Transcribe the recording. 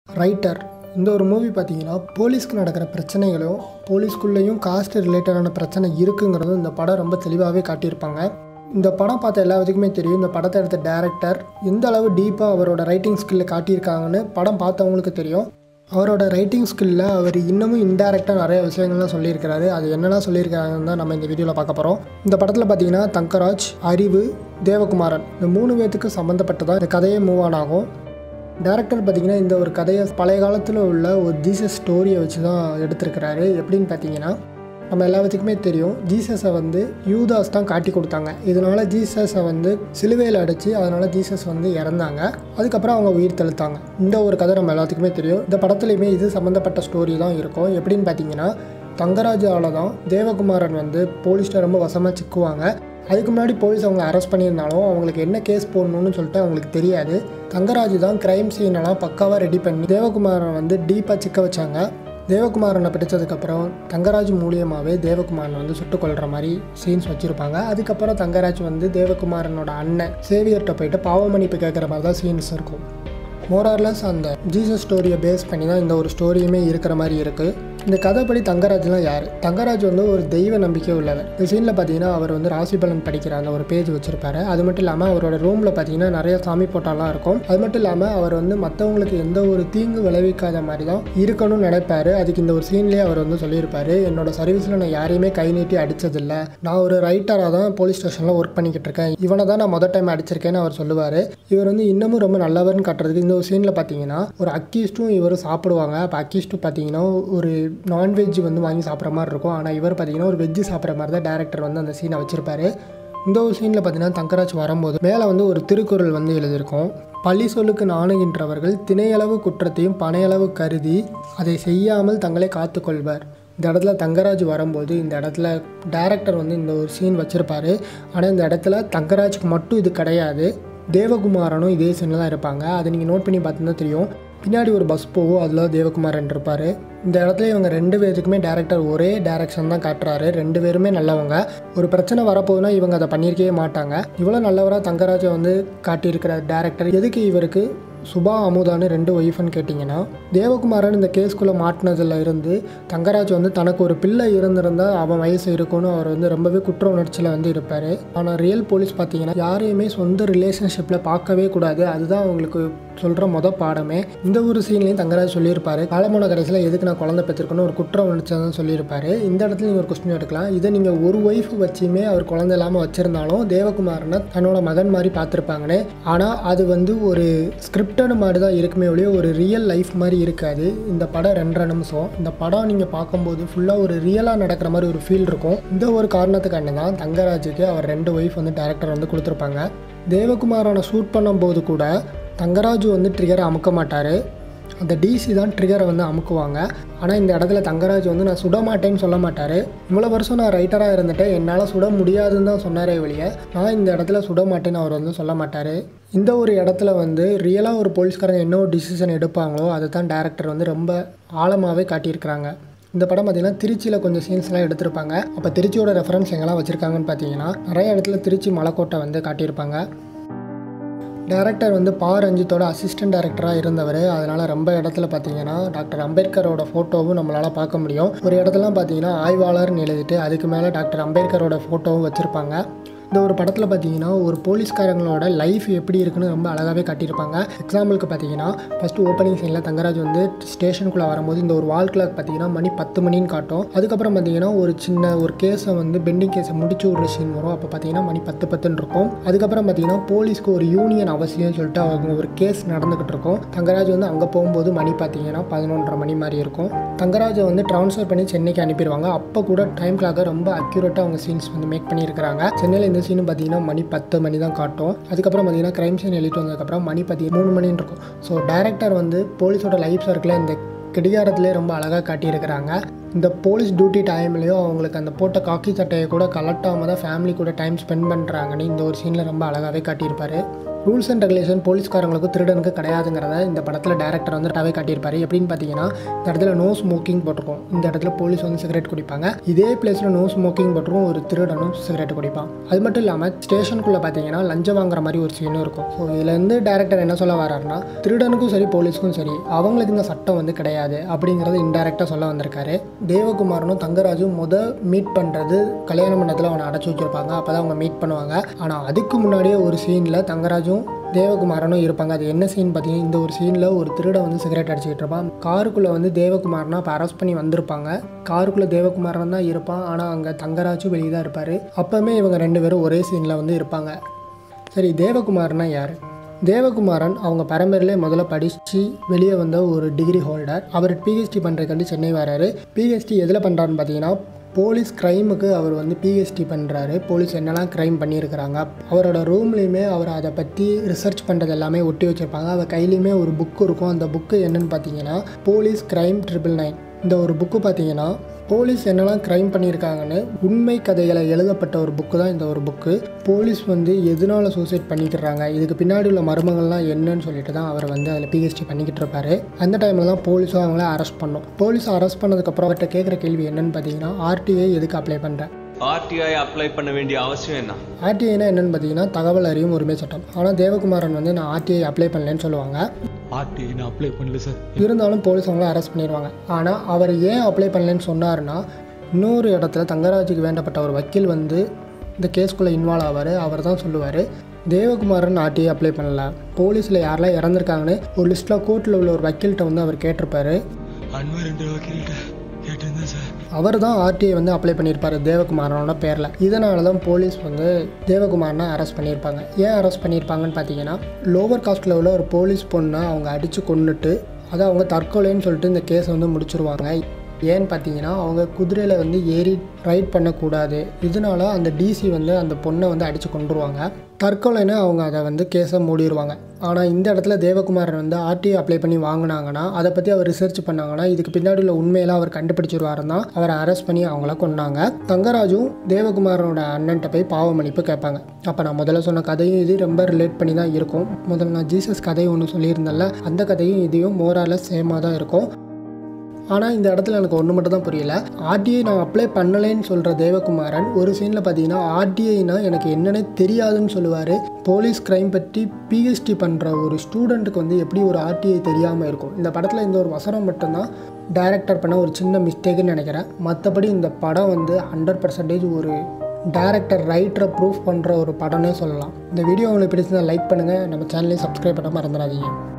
writer இந்த ஒரு movie பார்த்தீங்கன்னா போலீஸ்க்கு நடக்கிற பிரச்சனைகளும் போலீஸ்குள்ளேயும் காஸ்ட் ரிலேட்டடான பிரச்சனை இருக்குங்கிறதும் இந்த படம் ரொம்ப தெளிவாகவே காட்டியிருப்பாங்க இந்த படம் பார்த்த எல்லா விதக்குமே தெரியும் இந்த படத்தை எடுத்த டேரக்டர் எந்த அளவு டீப்பாக அவரோட ரைட்டிங் ஸ்கில்லை காட்டியிருக்காங்கன்னு படம் பார்த்தவங்களுக்கு தெரியும் அவரோட ரைட்டிங் ஸ்கில்லில் அவர் இன்னமும் இன்டேரக்டாக நிறைய விஷயங்கள்லாம் சொல்லியிருக்கிறாரு அது என்னெல்லாம் சொல்லியிருக்காங்கன்னு தான் நம்ம இந்த வீடியோவில் பார்க்க போகிறோம் இந்த படத்தில் பார்த்தீங்கன்னா தங்கராஜ் அறிவு தேவகுமாரன் இந்த மூணு பேத்துக்கு சம்மந்தப்பட்டதாக இந்த கதையே மூவ் ஆன் ஆகும் டேரக்டர் பார்த்தீங்கன்னா இந்த ஒரு கதையை பழைய காலத்தில் உள்ள ஒரு ஜீசஸ் ஸ்டோரியை வச்சு தான் எடுத்திருக்கிறாரு எப்படின்னு பார்த்தீங்கன்னா நம்ம எல்லாத்துக்குமே தெரியும் ஜீசஸை வந்து யூதாஸ் தான் காட்டி கொடுத்தாங்க இதனால் ஜீசஸை வந்து சிலுவையில் அடித்து அதனால் ஜீசஸ் வந்து இறந்தாங்க அதுக்கப்புறம் அவங்க உயிர் தெழுத்தாங்க இந்த ஒரு கதை நம்ம எல்லாத்துக்குமே தெரியும் இந்த படத்துலையுமே இது சம்மந்தப்பட்ட ஸ்டோரி தான் இருக்கும் எப்படின்னு பார்த்தீங்கன்னா தங்கராஜால தான் தேவகுமாரன் வந்து போலீஸ்ட்ட ரொம்ப வசமாக சிக்குவாங்க அதுக்கு முன்னாடி போலீஸ் அவங்க அரெஸ்ட் பண்ணியிருந்தாலும் அவங்களுக்கு என்ன கேஸ் போடணும்னு சொல்லிட்டு அவங்களுக்கு தெரியாது தங்கராஜ் தான் க்ரைம் சீனெல்லாம் பக்காவாக ரெடி பண்ணி தேவகுமாரன் வந்து டீப்பாக சிக்க வச்சாங்க தேவகுமாரனை பிடிச்சதுக்கப்புறம் தங்கராஜ் மூலியமாகவே தேவகுமாரனை வந்து சுட்டுக் கொள்கிற மாதிரி சீன்ஸ் வச்சுருப்பாங்க அதுக்கப்புறம் தங்கராஜ் வந்து தேவகுமாரனோட அண்ணன் சேவியர்கிட்ட போயிட்டு பாவ மன்னிப்பு கேட்குற மாதிரி தான் சீன்ஸ் இருக்கும் மோரார்லஸ் அந்த ஜீசஸ் ஸ்டோரியை பேஸ் பண்ணி தான் இந்த ஒரு ஸ்டோரியுமே இருக்கிற மாதிரி இருக்குது இந்த கதைப்படி தங்கராஜ்லாம் யார் தங்கராஜ் வந்து ஒரு தெய்வ நம்பிக்கை உள்ளவர் இந்த சீனில் பார்த்தீங்கன்னா அவர் வந்து ராசிபலன் படிக்கிற அந்த ஒரு பேஜ் வச்சுருப்பாரு அது மட்டும் இல்லாமல் அவரோட ரூமில் பார்த்தீங்கன்னா நிறைய சாமி போட்டாலாம் இருக்கும் அது மட்டும் இல்லாமல் அவர் வந்து மற்றவங்களுக்கு எந்த ஒரு தீங்கு விளைவிக்காத மாதிரி தான் இருக்கணும்னு நினைப்பாரு அதுக்கு இந்த ஒரு சீன்லேயே அவர் வந்து சொல்லியிருப்பாரு என்னோட சர்வீஸில் நான் யாரையுமே கை நீட்டி அடித்ததில்லை நான் ஒரு ரைட்டராக தான் போலீஸ் ஸ்டேஷனில் ஒர்க் பண்ணிக்கிட்டு இருக்கேன் இவனை தான் நான் மொதல் டைம் அடிச்சிருக்கேன்னு அவர் சொல்லுவார் இவர் வந்து இன்னமும் ரொம்ப நல்லவர்னு காட்டுறதுக்கு இந்த ஒரு சீனில் பார்த்தீங்கன்னா ஒரு அக்கீஸ்ட்டும் இவரும் சாப்பிடுவாங்க அப்போ அக்கீஸ்ட்டும் பார்த்தீங்கன்னா ஒரு நான்வெஜ் வந்து வாங்கி சாப்பிட்ற மாதிரி இருக்கும் ஆனால் இவர் பார்த்தீங்கன்னா ஒரு வெஜ்ஜு சாப்பிட்ற மாதிரி தான் டேரக்டர் வந்து அந்த சீனை வச்சிருப்பாரு இந்த ஒரு சீனில் பார்த்தீங்கன்னா தங்கராஜ் வரும்போது மேலே வந்து ஒரு திருக்குறள் வந்து எழுதியிருக்கும் பழி சொல்லுக்கு நாணுகின்றவர்கள் திணையளவு குற்றத்தையும் பனையளவு கருதி அதை செய்யாமல் தங்களை காத்துக்கொள்வர் இந்த இடத்துல தங்கராஜ் வரும்போது இந்த இடத்துல டேரக்டர் வந்து இந்த ஒரு சீன் வச்சுருப்பாரு ஆனால் இந்த இடத்துல தங்கராஜுக்கு மட்டும் இது கிடையாது தேவகுமாரனும் இதே சீனில் தான் இருப்பாங்க அதை நீங்கள் நோட் பண்ணி பார்த்தீங்கன்னா தெரியும் பின்னாடி ஒரு பஸ் போகும் அதில் தேவகுமாரன் இருப்பார் இந்த இடத்துல இவங்க ரெண்டு பேருக்குமே டேரக்டர் ஒரே டேரக்ஷன் தான் காட்டுறாரு ரெண்டு பேருமே நல்லவங்க ஒரு பிரச்சனை வரப்போகுதுன்னா இவங்க அதை பண்ணியிருக்கவே மாட்டாங்க இவ்வளோ நல்லவராக தங்கராஜை வந்து காட்டியிருக்கிற டேரக்டர் எதுக்கு இவருக்கு சுபா அமுதான்னு ரெண்டு ஒய்ஃப்னு கேட்டிங்கன்னா தேவகுமாரன் இந்த கேஸ்குள்ளே மாட்டினதுல இருந்து தங்கராஜ் வந்து தனக்கு ஒரு பிள்ளை இருந்திருந்தால் அவன் வயசு இருக்கும்னு அவர் வந்து ரொம்பவே குற்ற உணர்ச்சியில் வந்து இருப்பார் ஆனால் ரியல் போலீஸ் பார்த்தீங்கன்னா யாரையுமே சொந்த ரிலேஷன்ஷிப்பில் பார்க்கவே கூடாது அதுதான் அவங்களுக்கு சொல்கிற மொத பாடமே இந்த ஒரு சீன்லேயும் தங்கராஜ் சொல்லியிருப்பாரு காலமான கடைசியில் எதுக்கு நான் குழந்தை பெற்றிருக்கணும் ஒரு குற்ற உணர்ச்சி தான் சொல்லியிருப்பாரு இந்த இடத்துல நீங்கள் ஒரு கொஸ்டின் எடுக்கலாம் இதை நீங்கள் ஒரு ஒய்ஃப் வச்சுமே அவர் குழந்தை இல்லாமல் வச்சுருந்தாலும் தேவகுமாரனை தன்னோட மகன் மாதிரி பார்த்துருப்பாங்கன்னு ஆனால் அது வந்து ஒரு ஸ்கிரிப்டட் மாதிரி தான் இருக்குமே ஒழிய ஒரு ரியல் லைஃப் மாதிரி இருக்காது இந்த படம் ரெண்டரை நிமிஷம் இந்த படம் நீங்கள் பார்க்கும்போது ஃபுல்லாக ஒரு ரியலாக நடக்கிற மாதிரி ஒரு ஃபீல் இருக்கும் இந்த ஒரு காரணத்துக்காண்டி தான் தங்கராஜுக்கு அவர் ரெண்டு ஒய்ஃப் வந்து டேரக்டர் வந்து கொடுத்துருப்பாங்க தேவகுமாரனை ஷூட் பண்ணும்போது கூட தங்கராஜு வந்து ட்ரிகரை அமுக்க மாட்டார் அந்த டிசி தான் ட்ரிகரை வந்து அமுக்குவாங்க ஆனால் இந்த இடத்துல தங்கராஜ் வந்து நான் சுட மாட்டேன்னு சொல்ல மாட்டார் இவ்வளோ வருஷம் நான் ரைட்டராக இருந்துட்டு என்னால் சுட முடியாதுன்னு தான் சொன்னாரே வெளியே நான் இந்த இடத்துல சுட மாட்டேன்னு அவர் வந்து சொல்ல மாட்டார் இந்த ஒரு இடத்துல வந்து ரியலாக ஒரு போலீஸ்காரங்க என்ன ஒரு டிசிஷன் எடுப்பாங்களோ அதை தான் டேரக்டர் வந்து ரொம்ப ஆழமாகவே காட்டியிருக்கிறாங்க இந்த படம் பார்த்திங்கன்னா திருச்சியில் கொஞ்சம் சீன்ஸ்லாம் எடுத்திருப்பாங்க அப்போ திருச்சியோட ரெஃபரன்ஸ் எங்கெல்லாம் வச்சுருக்காங்கன்னு பார்த்தீங்கன்னா நிறைய இடத்துல திருச்சி மலைக்கோட்டை வந்து காட்டியிருப்பாங்க டேரக்டர் வந்து பா ரஞ்சித்தோட அசிஸ்டன்ட் டேரக்டராக இருந்தவர் அதனால் ரொம்ப இடத்துல பார்த்தீங்கன்னா டாக்டர் அம்பேத்கரோட ஃபோட்டோவும் நம்மளால் பார்க்க முடியும் ஒரு இடத்துலாம் பார்த்தீங்கன்னா ஆய்வாளர்னு எழுதிட்டு அதுக்கு மேலே டாக்டர் அம்பேத்கரோட ஃபோட்டோவும் வச்சுருப்பாங்க இந்த ஒரு படத்தில் பார்த்தீங்கன்னா ஒரு போலீஸ்காரங்களோட லைஃப் எப்படி இருக்குன்னு ரொம்ப அழகாகவே காட்டியிருப்பாங்க எக்ஸாம்பிளுக்கு பார்த்தீங்கன்னா ஃபஸ்ட்டு ஓப்பனிங் சீனில் தங்கராஜ் வந்து ஸ்டேஷனுக்குள்ளே வரும்போது இந்த ஒரு வால் கிளாக் பார்த்தீங்கன்னா மணி பத்து மணின்னு காட்டும் அதுக்கப்புறம் பார்த்தீங்கன்னா ஒரு சின்ன ஒரு கேஸை வந்து பெண்டிங் கேஸை முடிச்சு விட்ற சீன் வரும் அப்போ பார்த்தீங்கன்னா மணி பத்து பத்துன்னு இருக்கும் அதுக்கப்புறம் பார்த்தீங்கன்னா போலீஸ்க்கு ஒரு யூனியன் அவசியம்னு சொல்லிட்டு அவங்க ஒரு கேஸ் நடந்துக்கிட்டு இருக்கும் தங்கராஜ் வந்து அங்கே போகும்போது மணி பார்த்தீங்கன்னா பதினொன்றரை மணி மாதிரி இருக்கும் தங்கராஜை வந்து ட்ரான்ஸ்ஃபர் பண்ணி சென்னைக்கு அனுப்பிடுவாங்க அப்போ கூட டைம் கிளாக்கை ரொம்ப அக்யூரேட்டாக அவங்க சீன்ஸ் வந்து மேக் பண்ணியிருக்கிறாங்க சென்னையில் இந்த சீன் பார்த்தீங்கன்னா மணி பத்து மணி தான் காட்டும் அதுக்கப்புறம் பார்த்தீங்கன்னா க்ரைம் சீன் எழுதிட்டு வந்ததுக்கப்புறம் மணி பத்தி மூணு மணின்னு இருக்கும் ஸோ டேரக்டர் வந்து போலீஸோட லைஃப் சர்க்கிளில் இந்த கடிகாரத்திலே ரொம்ப அழகாக காட்டியிருக்கிறாங்க இந்த போலீஸ் டியூட்டி டைம்லேயும் அவங்களுக்கு அந்த போட்ட காக்கி சட்டையை கூட கலட்டாமல் தான் ஃபேமிலி கூட டைம் ஸ்பெண்ட் பண்ணுறாங்கன்னு இந்த ஒரு சீனில் ரொம்ப அழகாகவே காட்டியிருப்பாரு ரூல்ஸ் அண்ட் ரெகுலேஷன் போலீஸ்காரங்களுக்கும் திருடனுக்கு கிடையாதுங்கிறத இந்த படத்தில் டேரக்டர் வந்து டவே காட்டியிருப்பாரு எப்படின்னு பார்த்தீங்கன்னா இந்த இடத்துல நோ ஸ்மோக்கிங் போட்டிருக்கோம் இந்த இடத்துல போலீஸ் வந்து சிகரெட் குடிப்பாங்க இதே பிளேஸில் நோ ஸ்மோக்கிங் போட்டிருக்கும் ஒரு திருடனும் சிகரெட் குடிப்பான் அது மட்டும் இல்லாமல் ஸ்டேஷனுக்குள்ளே பார்த்தீங்கன்னா லஞ்சம் வாங்குற மாதிரி ஒரு சீனும் இருக்கும் ஸோ இதுலேருந்து டேரக்டர் என்ன சொல்ல வர்றாருன்னா திருடனுக்கும் சரி போலீஸ்க்கும் சரி அவங்களுக்கு இந்த சட்டம் வந்து கிடையாது அப்படிங்கிறத இன்டெரக்டாக சொல்ல வந்திருக்காரு தேவகுமாரனும் தங்கராஜும் முத மீட் பண்ணுறது கல்யாண மண்டபத்தில் அவனை அடைச்சி வச்சிருப்பாங்க அப்போ தான் அவங்க மீட் பண்ணுவாங்க ஆனால் அதுக்கு முன்னாடியே ஒரு சீனில் தங்கராஜும் தேவகுமாரனும் இருப்பாங்க அது என்ன சீன் பார்த்தீங்கன்னா இந்த ஒரு சீனில் ஒரு திருட வந்து சிகரெட் அடிச்சுக்கிட்டு இருப்பான் காருக்குள்ளே வந்து தேவகுமாரனா இப்போ அரெஸ்ட் பண்ணி வந்திருப்பாங்க காருக்குள்ளே தேவகுமாரன் தான் இருப்பான் ஆனால் அங்கே தங்கராஜும் வெளியே தான் இருப்பார் அப்போவுமே இவங்க ரெண்டு பேரும் ஒரே சீனில் வந்து இருப்பாங்க சரி தேவகுமார்னா யார் தேவகுமாரன் அவங்க பரம்பரையிலே முதல்ல படித்து வெளியே வந்த ஒரு டிகிரி ஹோல்டர் அவர் பிஹெச்டி பண்ணுறதுக்காண்டி சென்னை வராரு பிஹெச்டி எதில் பண்ணுறாருன்னு பார்த்தீங்கன்னா போலீஸ் க்ரைமுக்கு அவர் வந்து பிஹெச்டி பண்ணுறாரு போலீஸ் என்னெல்லாம் க்ரைம் பண்ணியிருக்கிறாங்க அவரோட ரூம்லேயுமே அவர் அதை பற்றி ரிசர்ச் பண்ணுறது எல்லாமே ஒட்டி வச்சுருப்பாங்க அவர் கையிலையுமே ஒரு புக்கு இருக்கும் அந்த புக்கு என்னன்னு பார்த்தீங்கன்னா போலீஸ் க்ரைம் ட்ரிபிள் நைன் இந்த ஒரு புக்கு பார்த்தீங்கன்னா போலீஸ் என்னெல்லாம் க்ரைம் பண்ணியிருக்காங்கன்னு உண்மை கதைகளை எழுதப்பட்ட ஒரு புக்கு தான் இந்த ஒரு புக்கு போலீஸ் வந்து எதனால சூசைட் பண்ணிக்கிறாங்க இதுக்கு பின்னாடி உள்ள மர்மங்கள்லாம் என்னன்னு சொல்லிட்டு தான் அவர் வந்து அதில் பிஹெச்டி பண்ணிக்கிட்டு இருப்பாரு அந்த டைமில் தான் போலீஸும் அவங்கள அரெஸ்ட் பண்ணும் போலீஸ் அரெஸ்ட் பண்ணதுக்கப்புறம் அவர்கிட்ட கேட்குற கேள்வி என்னன்னு பார்த்தீங்கன்னா ஆர்டிஐ எதுக்கு அப்ளை பண்ணுறேன் ஆர்டிஐ அப்ளை பண்ண வேண்டிய அவசியம் என்ன ஆர்டிஐனா என்னன்னு பார்த்தீங்கன்னா தகவல் அறியும் உரிமை சட்டம் ஆனால் தேவகுமாரன் வந்து நான் ஆர்டிஐ அப்ளை பண்ணலன்னு சொல்லுவாங்க ஆர்டிஐ நான் அப்ளை பண்ணல சார் இருந்தாலும் போலீஸ் அவங்கள அரெஸ்ட் பண்ணிடுவாங்க ஆனால் அவர் ஏன் அப்ளை பண்ணலன்னு சொன்னார்னா இன்னொரு இடத்துல தங்கராஜுக்கு வேண்டப்பட்ட ஒரு வக்கீல் வந்து இந்த கேஸ்குள்ளே இன்வால்வ் ஆவார் அவர் தான் சொல்லுவார் தேவகுமாரன் ஆர்டிஐ அப்ளை பண்ணல போலீஸில் யாரெல்லாம் இறந்துருக்காங்கன்னு ஒரு லிஸ்ட்டில் கோர்ட்டில் உள்ள ஒரு வக்கீல்கிட்ட வந்து அவர் கேட்டிருப்பாரு அன்வர் என்ற வக்கீல்கிட்ட கேட்டிருந்தேன் சார் அவர் தான் ஆர்டிஐ வந்து அப்ளை பண்ணியிருப்பார் தேவகுமாரனோட பேரில் இதனால தான் போலீஸ் வந்து தேவகுமாரனை அரெஸ்ட் பண்ணியிருப்பாங்க ஏன் அரெஸ்ட் பண்ணியிருப்பாங்கன்னு பார்த்தீங்கன்னா லோவர் காஸ்ட்டில் உள்ள ஒரு போலீஸ் பொண்ணை அவங்க அடித்து கொன்னுட்டு அதை அவங்க தற்கொலைன்னு சொல்லிட்டு இந்த கேஸை வந்து முடிச்சிருவாங்க ஏன்னு பார்த்தீங்கன்னா அவங்க குதிரையில் வந்து ஏறி ரைட் பண்ணக்கூடாது இதனால அந்த டிசி வந்து அந்த பொண்ணை வந்து அடித்து கொண்டுருவாங்க தற்கொலைன்னு அவங்க அதை வந்து கேஸை மூடிடுவாங்க ஆனால் இந்த இடத்துல தேவகுமாரன் வந்து ஆர்டிஐ அப்ளை பண்ணி வாங்கினாங்கன்னா அதை பற்றி அவர் ரிசர்ச் பண்ணாங்கன்னா இதுக்கு பின்னாடி உள்ள உண்மையெல்லாம் அவர் கண்டுபிடிச்சிருவாருன்னா அவரை அரெஸ்ட் பண்ணி அவங்கள கொன்னாங்க தங்கராஜும் தேவகுமாரனோட அண்ணன்ட்ட போய் பாவ மன்னிப்பு கேட்பாங்க அப்போ நான் முதல்ல சொன்ன கதையும் இது ரொம்ப ரிலேட் பண்ணி தான் இருக்கும் முதல்ல நான் ஜீசஸ் கதை ஒன்று சொல்லியிருந்தேன்ல அந்த கதையும் இதையும் மோரால சேமாக தான் இருக்கும் ஆனால் இந்த இடத்துல எனக்கு ஒன்று மட்டும் தான் புரியல ஆர்டிஐ நான் அப்ளை பண்ணலைன்னு சொல்கிற தேவகுமாரன் ஒரு சீனில் பார்த்தீங்கன்னா ஆர்டிஐனா எனக்கு என்னன்னே தெரியாதுன்னு சொல்லுவார் போலீஸ் க்ரைம் பற்றி பிஹெச்டி பண்ணுற ஒரு ஸ்டூடெண்ட்டுக்கு வந்து எப்படி ஒரு ஆர்டிஐ தெரியாமல் இருக்கும் இந்த படத்தில் இந்த ஒரு வசனம் மட்டும்தான் டைரக்டர் பண்ண ஒரு சின்ன மிஸ்டேக்குன்னு நினைக்கிறேன் மற்றபடி இந்த படம் வந்து ஹண்ட்ரட் பர்சன்டேஜ் ஒரு டேரக்டர் ரைட்டரை ப்ரூஃப் பண்ணுற ஒரு படம்னே சொல்லலாம் இந்த வீடியோ உங்களுக்கு பிடிச்சிருந்தா லைக் பண்ணுங்கள் நம்ம சேனலையும் சப்ஸ்கிரைப் பண்ண மறந்துடாதீங்க